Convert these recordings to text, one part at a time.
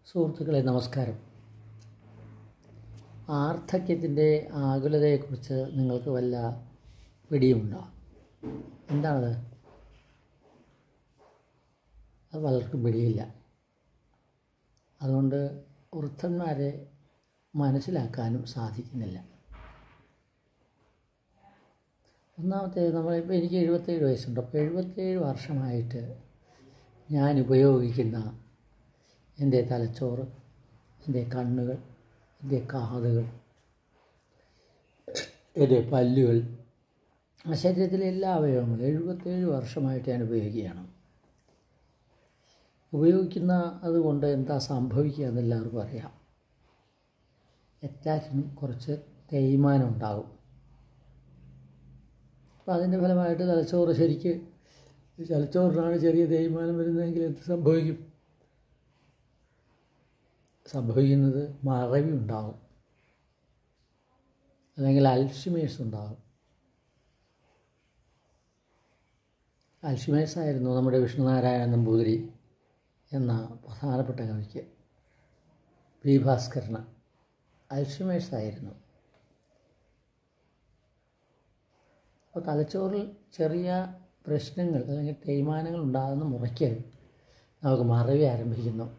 സുഹൃത്തുക്കളെ നമസ്കാരം വാർദ്ധക്യത്തിൻ്റെ ആകുലതയെക്കുറിച്ച് നിങ്ങൾക്ക് വല്ല പിടിയുമുണ്ടോ എന്താണത് അത് പലർക്കും പിടിയില്ല അതുകൊണ്ട് വൃദ്ധന്മാരെ മനസ്സിലാക്കാനും സാധിക്കുന്നില്ല ഒന്നാമത്തെ നമ്മളിപ്പോൾ എനിക്ക് എഴുപത്തേഴ് വയസ്സുണ്ട് അപ്പോൾ എഴുപത്തേഴ് വർഷമായിട്ട് ഞാൻ ഉപയോഗിക്കുന്ന എൻ്റെ തലച്ചോറ് എൻ്റെ കണ്ണുകൾ എൻ്റെ കാതുകൾ എൻ്റെ പല്ലുകൾ ആ ശരീരത്തിലെ എല്ലാ അവയവങ്ങളും എഴുപത്തേഴ് വർഷമായിട്ട് ഞാൻ ഉപയോഗിക്കുകയാണ് ഉപയോഗിക്കുന്ന അതുകൊണ്ട് എന്താ സംഭവിക്കുക എന്ന് എല്ലാവർക്കും അറിയാം എല്ലാറ്റിനും കുറച്ച് തേയ്മാനം ഉണ്ടാകും അപ്പോൾ അതിൻ്റെ ഫലമായിട്ട് തലച്ചോറ് ശരിക്ക് തലച്ചോറിനാണ് ചെറിയ തേയ്മാനം വരുന്നതെങ്കിൽ എന്ത് സംഭവിക്കും സംഭവിക്കുന്നത് മറവി ഉണ്ടാകും അല്ലെങ്കിൽ അൽഷിമേഴ്സ് ഉണ്ടാകും അൽഷിമേഴ്സ് ആയിരുന്നു നമ്മുടെ വിഷ്ണുനാരായണ നമ്പൂതിരി എന്ന പ്രധാനപ്പെട്ട കവിക്ക് പി ഭാസ്കരന് അൽഷിമേഴ്സ് ആയിരുന്നു അപ്പോൾ തലച്ചോറിൽ ചെറിയ പ്രശ്നങ്ങൾ അല്ലെങ്കിൽ തേയ്മാനങ്ങൾ ഉണ്ടാകുന്ന മുറയ്ക്ക് നമുക്ക് മറവി ആരംഭിക്കുന്നു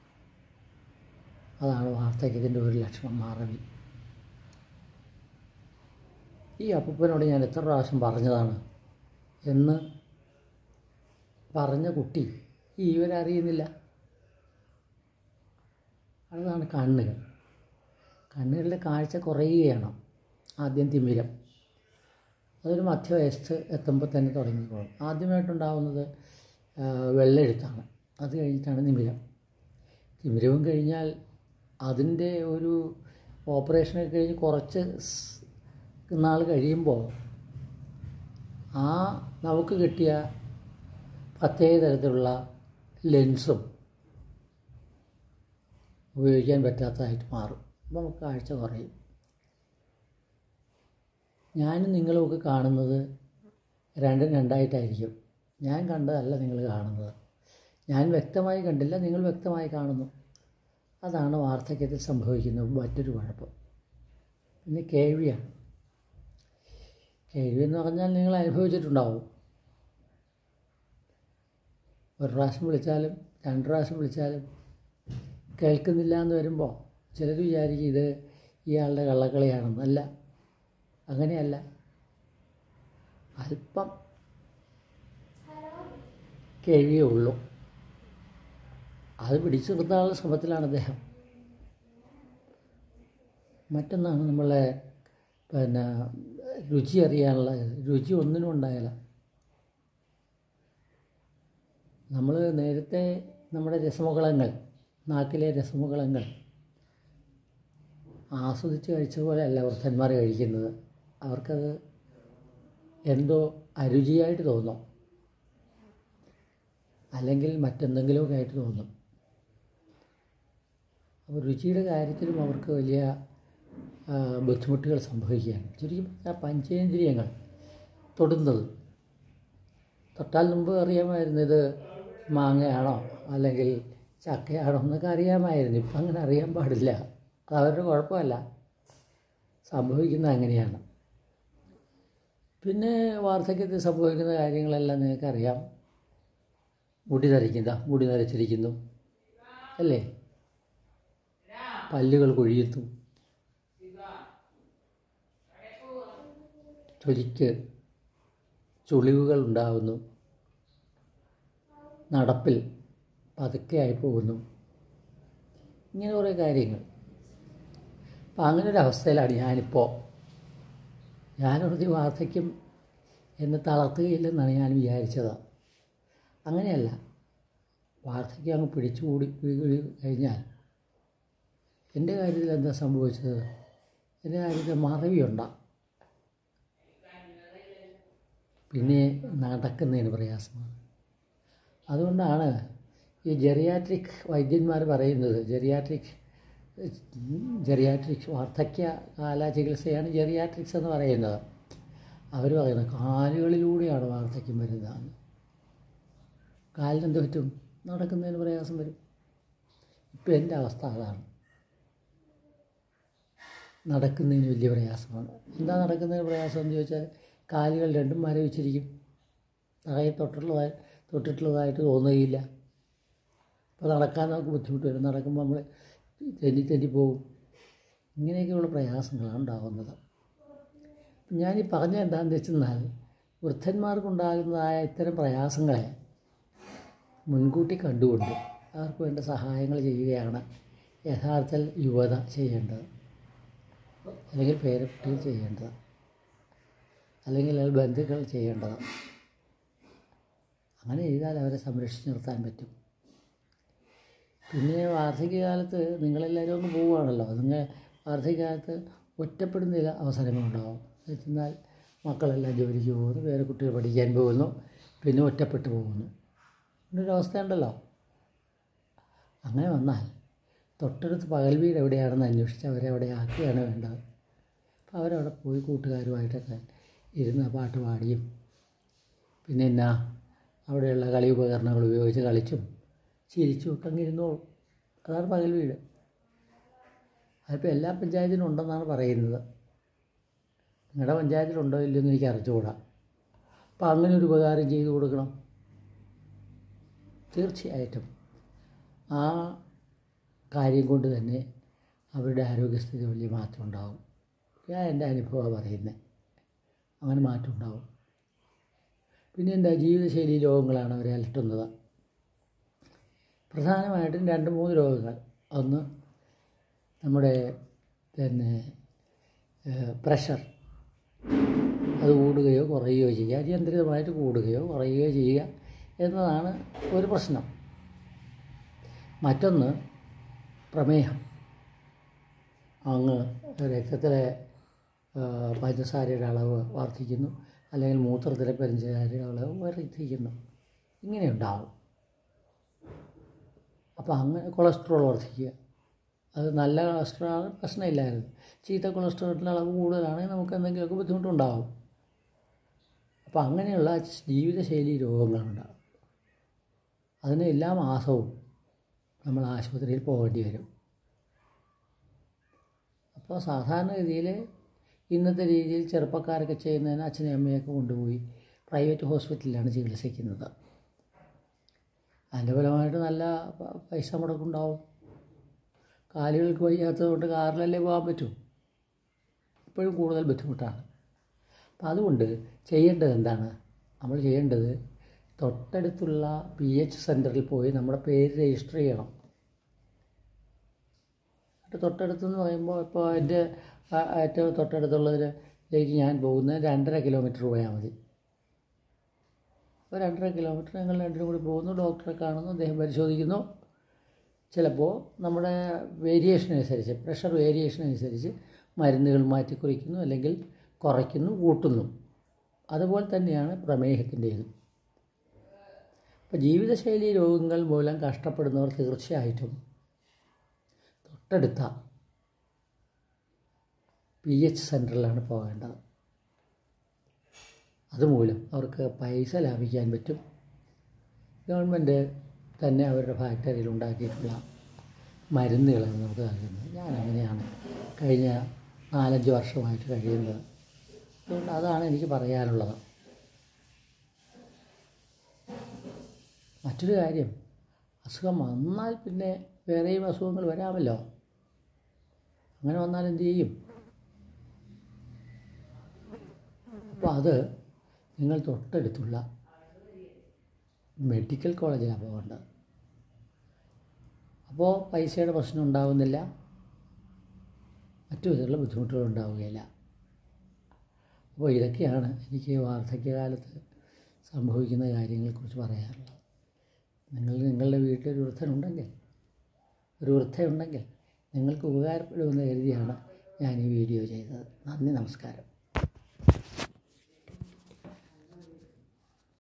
അതാണ് വാർദ്ധക്യത്തിൻ്റെ ഒരു ലക്ഷണം മറവി ഈ അപ്പൂപ്പനോട് ഞാൻ എത്ര പ്രാവശ്യം പറഞ്ഞതാണ് എന്ന് പറഞ്ഞ കുട്ടി ഈ ഇവരറിയുന്നില്ല അതാണ് കണ്ണുകൾ കണ്ണുകളുടെ കാഴ്ച കുറയുകയാണ് ആദ്യം തിമിരം അതൊരു മധ്യവയസ്സ് എത്തുമ്പോൾ തന്നെ തുടങ്ങിക്കോളും ആദ്യമായിട്ടുണ്ടാകുന്നത് വെള്ളെഴുത്താണ് അത് കഴിഞ്ഞിട്ടാണ് നിമിരം തിമിരവും കഴിഞ്ഞാൽ അതിൻ്റെ ഒരു ഓപ്പറേഷനൊക്കെ കഴിഞ്ഞ് കുറച്ച് നാൾ കഴിയുമ്പോൾ ആ നമുക്ക് കിട്ടിയ പ്രത്യേക തരത്തിലുള്ള ലെൻസും ഉപയോഗിക്കാൻ പറ്റാത്തതായിട്ട് മാറും അപ്പോൾ നമുക്ക് കാഴ്ച കുറയും ഞാനും നിങ്ങളുമൊക്കെ കാണുന്നത് രണ്ടും രണ്ടായിട്ടായിരിക്കും ഞാൻ കണ്ടതല്ല നിങ്ങൾ കാണുന്നത് ഞാൻ വ്യക്തമായി കണ്ടില്ല നിങ്ങൾ വ്യക്തമായി കാണുന്നു അതാണ് വാർദ്ധക്യത്തിൽ സംഭവിക്കുന്ന മറ്റൊരു കുഴപ്പം പിന്നെ കേൾവിയാണ് കേൾവി എന്ന് പറഞ്ഞാൽ നിങ്ങൾ അനുഭവിച്ചിട്ടുണ്ടാവും ഒരു പ്രാവശ്യം വിളിച്ചാലും രണ്ട് പ്രാവശ്യം വിളിച്ചാലും കേൾക്കുന്നില്ല എന്ന് വരുമ്പോൾ ചിലർ വിചാരിക്കും ഇത് ഇയാളുടെ കള്ളക്കളിയാണെന്ന് അല്ല അങ്ങനെയല്ല അല്പം കേൾവിയേ ഉള്ളൂ അത് പിടിച്ചു നിർത്താനുള്ള ശ്രമത്തിലാണ് അദ്ദേഹം മറ്റൊന്നാണ് നമ്മളെ പിന്നെ രുചി അറിയാനുള്ള രുചി ഒന്നിനും ഉണ്ടായാല നമ്മൾ നേരത്തെ നമ്മുടെ രസമുകളങ്ങൾ നാക്കിലെ രസമുകളങ്ങൾ ആസ്വദിച്ച് കഴിച്ച പോലെ അല്ല വൃദ്ധന്മാർ കഴിക്കുന്നത് അവർക്കത് എന്തോ അരുചിയായിട്ട് തോന്നും അല്ലെങ്കിൽ മറ്റെന്തെങ്കിലുമൊക്കെ ആയിട്ട് തോന്നും അപ്പോൾ രുചിയുടെ കാര്യത്തിലും അവർക്ക് വലിയ ബുദ്ധിമുട്ടുകൾ സംഭവിക്കുകയാണ് ചുരുക്കി പറഞ്ഞാൽ പഞ്ചേന്ദ്രിയങ്ങൾ തൊടുന്നത് തൊട്ടാൽ മുമ്പ് അറിയാമായിരുന്നു ഇത് മാങ്ങയാണോ അല്ലെങ്കിൽ ചക്കയാണോ എന്നൊക്കെ അറിയാമായിരുന്നു ഇപ്പം അങ്ങനെ അറിയാൻ പാടില്ല അത് അവരുടെ കുഴപ്പമല്ല സംഭവിക്കുന്നത് അങ്ങനെയാണ് പിന്നെ വാർദ്ധക്യത്തിൽ സംഭവിക്കുന്ന കാര്യങ്ങളെല്ലാം നിങ്ങൾക്കറിയാം മുടി നരയ്ക്കുന്ന മുടി നരച്ചിരിക്കുന്നു അല്ലേ പല്ലുകൾ കൊഴിയുന്നു തൊലിക്ക് ചുളിവുകൾ ഉണ്ടാകുന്നു നടപ്പിൽ പതുക്കെയായി പോകുന്നു ഇങ്ങനെ കുറേ കാര്യങ്ങൾ അപ്പം അങ്ങനെ ഒരു അവസ്ഥയിലാണ് ഞാനിപ്പോൾ ഞാനൊരു വാർദ്ധക്യം എന്നെ തളർത്തുകയില്ലെന്നാണ് ഞാൻ വിചാരിച്ചത് അങ്ങനെയല്ല വാർദ്ധക്യം അങ്ങ് പിടിച്ചുകൂടി കഴിഞ്ഞാൽ എൻ്റെ കാര്യത്തിൽ എന്താ സംഭവിച്ചത് എൻ്റെ കാര്യത്തിൽ മറവിയുണ്ടാകും പിന്നെ നടക്കുന്നതിന് പ്രയാസമാണ് അതുകൊണ്ടാണ് ഈ ജെറിയാട്രിക് വൈദ്യന്മാർ പറയുന്നത് ജെറിയാട്രിക് ജെറിയാട്രിക്സ് വാർദ്ധക്യ കാല ചികിത്സയാണ് ജെറിയാട്രിക്സ് എന്ന് പറയുന്നത് അവർ പറയുന്നത് കാലുകളിലൂടെയാണ് വാർദ്ധക്യം വരുന്നതെന്ന് കാലിനെന്ത് പറ്റും നടക്കുന്നതിന് പ്രയാസം വരും ഇപ്പം എൻ്റെ അവസ്ഥ അതാണ് നടക്കുന്നതിന് വലിയ പ്രയാസമാണ് എന്താ നടക്കുന്നതിന് പ്രയാസം എന്ന് ചോദിച്ചാൽ കാലുകൾ രണ്ടും മരവിച്ചിരിക്കും തറയിൽ തൊട്ടുള്ളതായി തൊട്ടിട്ടുള്ളതായിട്ട് തോന്നുകയില്ല അപ്പോൾ നടക്കാൻ നമുക്ക് ബുദ്ധിമുട്ട് വരും നടക്കുമ്പോൾ നമ്മൾ തെന്നി തെന്നി പോകും ഇങ്ങനെയൊക്കെയുള്ള പ്രയാസങ്ങളാണ് ഉണ്ടാകുന്നത് ഞാൻ ഈ പറഞ്ഞ എന്താണെന്ന് വെച്ചെന്നാൽ വൃദ്ധന്മാർക്കുണ്ടാകുന്നതായ ഇത്തരം പ്രയാസങ്ങളെ മുൻകൂട്ടി കണ്ടുകൊണ്ട് അവർക്ക് വേണ്ട സഹായങ്ങൾ ചെയ്യുകയാണ് യഥാർത്ഥ യുവത ചെയ്യേണ്ടത് അല്ലെങ്കിൽ പേരക്കുട്ടികൾ ചെയ്യേണ്ടത് അല്ലെങ്കിൽ അത് ബന്ധുക്കൾ ചെയ്യേണ്ടത് അങ്ങനെ ചെയ്താൽ അവരെ സംരക്ഷിച്ച് നിർത്താൻ പറ്റും പിന്നെ വാർദ്ധക്യകാലത്ത് നിങ്ങളെല്ലാവരും ഒന്ന് പോവുകയാണല്ലോ നിങ്ങൾ വാർദ്ധക്യകാലത്ത് ഒറ്റപ്പെടുന്ന ചില അവസരങ്ങളുണ്ടാവും എന്നാൽ മക്കളെല്ലാം ജോലിക്ക് പോകുന്നു വേറെ കുട്ടികൾ പഠിക്കാൻ പോകുന്നു പിന്നെ ഒറ്റപ്പെട്ടു പോകുന്നു അങ്ങനൊരു അവസ്ഥയുണ്ടല്ലോ അങ്ങനെ വന്നാൽ തൊട്ടടുത്ത് പകൽ വീട് എവിടെയാണെന്ന് അന്വേഷിച്ച് അവരെ അവിടെ ആക്കുകയാണ് വേണ്ടത് അപ്പോൾ അവരവിടെ പോയി കൂട്ടുകാരുമായിട്ടൊക്കെ ഇരുന്ന് പാട്ട് പാടിയും പിന്നെ എന്നാ അവിടെയുള്ള കളി ഉപകരണങ്ങൾ ഉപയോഗിച്ച് കളിച്ചും ചിരിച്ചും ഒക്കെ അങ്ങ് ഇരുന്നോളും അതാണ് പകൽ വീട് അതിപ്പോൾ എല്ലാ പഞ്ചായത്തിനും ഉണ്ടെന്നാണ് പറയുന്നത് നിങ്ങളുടെ പഞ്ചായത്തിലുണ്ടോ ഇല്ലയോ എന്ന് എനിക്ക് അറിഞ്ഞുകൂടാ അപ്പോൾ അങ്ങനെ ഒരു ഉപകാരം ചെയ്തു കൊടുക്കണം തീർച്ചയായിട്ടും ആ കാര്യം കൊണ്ട് തന്നെ അവരുടെ ആരോഗ്യസ്ഥിതി വലിയ മാറ്റം ഉണ്ടാകും ഞാൻ എൻ്റെ അനുഭവമാണ് പറയുന്നത് അങ്ങനെ മാറ്റം ഉണ്ടാകും പിന്നെ എന്താ ജീവിതശൈലി രോഗങ്ങളാണ് അവരെ അലട്ടുന്നത് പ്രധാനമായിട്ടും രണ്ട് മൂന്ന് രോഗങ്ങൾ ഒന്ന് നമ്മുടെ പിന്നെ പ്രഷർ അത് കൂടുകയോ കുറയുകയോ ചെയ്യുക അനിയന്ത്രിതമായിട്ട് കൂടുകയോ കുറയുകയോ ചെയ്യുക എന്നതാണ് ഒരു പ്രശ്നം മറ്റൊന്ന് പ്രമേഹം അങ്ങ് രക്തത്തിലെ പഞ്ചസാരയുടെ അളവ് വർദ്ധിക്കുന്നു അല്ലെങ്കിൽ മൂത്രത്തിലെ പഞ്ചസാരയുടെ അളവ് വർദ്ധിക്കുന്നു ഇങ്ങനെ ഉണ്ടാവും അപ്പോൾ അങ്ങനെ കൊളസ്ട്രോൾ വർദ്ധിക്കുക അത് നല്ല കൊളസ്ട്രോൾ പ്രശ്നമില്ലായിരുന്നു ചീത്ത കൊളസ്ട്രോളിൻ്റെ അളവ് കൂടുതലാണെങ്കിൽ നമുക്ക് എന്തെങ്കിലുമൊക്കെ ബുദ്ധിമുട്ടുണ്ടാകും അപ്പോൾ അങ്ങനെയുള്ള ജീവിതശൈലി രോഗങ്ങളുണ്ടാകും അതിന് എല്ലാ മാസവും നമ്മൾ ആശുപത്രിയിൽ പോകേണ്ടി വരും അപ്പോൾ സാധാരണഗതിയിൽ ഇന്നത്തെ രീതിയിൽ ചെറുപ്പക്കാരൊക്കെ ചെയ്യുന്നതിന് അച്ഛനെയും അമ്മയൊക്കെ കൊണ്ടുപോയി പ്രൈവറ്റ് ഹോസ്പിറ്റലിലാണ് ചികിത്സിക്കുന്നത് അതിൻ്റെ ഫലമായിട്ട് നല്ല പൈസ മുടക്കുണ്ടാവും കാലുകൾക്ക് വയ്യാത്തത് കൊണ്ട് കാറിലല്ലേ പോകാൻ പറ്റൂ ഇപ്പോഴും കൂടുതൽ ബുദ്ധിമുട്ടാണ് അപ്പം അതുകൊണ്ട് ചെയ്യേണ്ടത് എന്താണ് നമ്മൾ ചെയ്യേണ്ടത് തൊട്ടടുത്തുള്ള പി എച്ച് സെൻറ്ററിൽ പോയി നമ്മുടെ പേര് രജിസ്റ്റർ ചെയ്യണം എന്നിട്ട് തൊട്ടടുത്തെന്ന് പറയുമ്പോൾ ഇപ്പോൾ എൻ്റെ ഏറ്റവും തൊട്ടടുത്തുള്ളതിലേക്ക് ഞാൻ പോകുന്നത് രണ്ടര കിലോമീറ്റർ പോയാൽ മതി അപ്പോൾ രണ്ടര കിലോമീറ്റർ ഞങ്ങൾ രണ്ടിനും കൂടി പോകുന്നു ഡോക്ടറെ കാണുന്നു അദ്ദേഹം പരിശോധിക്കുന്നു ചിലപ്പോൾ നമ്മുടെ വേരിയേഷൻ അനുസരിച്ച് പ്രഷർ വേരിയേഷൻ അനുസരിച്ച് മരുന്നുകൾ മാറ്റി കുറിക്കുന്നു അല്ലെങ്കിൽ കുറയ്ക്കുന്നു കൂട്ടുന്നു അതുപോലെ തന്നെയാണ് പ്രമേഹത്തിൻ്റേതും അപ്പോൾ ജീവിതശൈലി രോഗങ്ങൾ മൂലം കഷ്ടപ്പെടുന്നവർ തീർച്ചയായിട്ടും തൊട്ടടുത്ത പി എച്ച് സെൻറ്ററിലാണ് പോകേണ്ടത് അതുമൂലം അവർക്ക് പൈസ ലാഭിക്കാൻ പറ്റും ഗവൺമെൻറ് തന്നെ അവരുടെ ഫാക്ടറിയിൽ ഉണ്ടാക്കിയിട്ടുള്ള മരുന്നുകളാണ് നമുക്ക് നൽകുന്നത് ഞാൻ അങ്ങനെയാണ് കഴിഞ്ഞ നാലഞ്ച് വർഷമായിട്ട് കഴിയുന്നത് അതുകൊണ്ട് അതാണ് എനിക്ക് പറയാനുള്ളത് മറ്റൊരു കാര്യം അസുഖം വന്നാൽ പിന്നെ വേറെയും അസുഖങ്ങൾ വരാമല്ലോ അങ്ങനെ വന്നാൽ എന്ത് ചെയ്യും അപ്പോൾ അത് നിങ്ങൾ തൊട്ടടുത്തുള്ള മെഡിക്കൽ കോളേജിലാണ് പോകേണ്ടത് അപ്പോൾ പൈസയുടെ പ്രശ്നം ഉണ്ടാകുന്നില്ല മറ്റു വിധത്തിലുള്ള ബുദ്ധിമുട്ടുകൾ ഉണ്ടാവുകയില്ല അപ്പോൾ ഇതൊക്കെയാണ് എനിക്ക് വാർദ്ധക്യകാലത്ത് സംഭവിക്കുന്ന കാര്യങ്ങളെക്കുറിച്ച് പറയാനുള്ളത് നിങ്ങൾ നിങ്ങളുടെ വീട്ടിലൊരു വൃദ്ധനുണ്ടെങ്കിൽ ഒരു വൃദ്ധയുണ്ടെങ്കിൽ നിങ്ങൾക്ക് ഉപകാരപ്പെടുമെന്ന് കരുതിയാണ് ഞാൻ ഈ വീഡിയോ ചെയ്തത് നന്ദി നമസ്കാരം